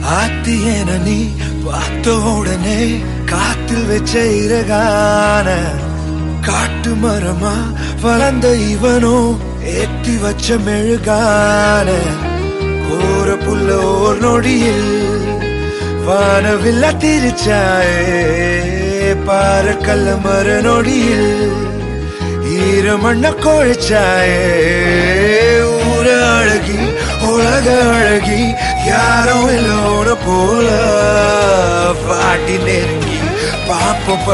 ஆத்தி என நீ பார்த்த உடனே காத்தில் வச்ச இறகான காட்டு மரமா வளர்ந்த இவனோ ஏத்தி வச்ச மெழுகான கோர புல்ல ஓர் நொடியில் வானவில்ல திரிச்சாயே பாறக்கல்ல மர நொடியில் ஈரமண்ண கொழிச்சாயே ஊர அழகி உலக அழகி யாரும் இல்லோட போல பாட்டி நெருங்கி பாப்போம்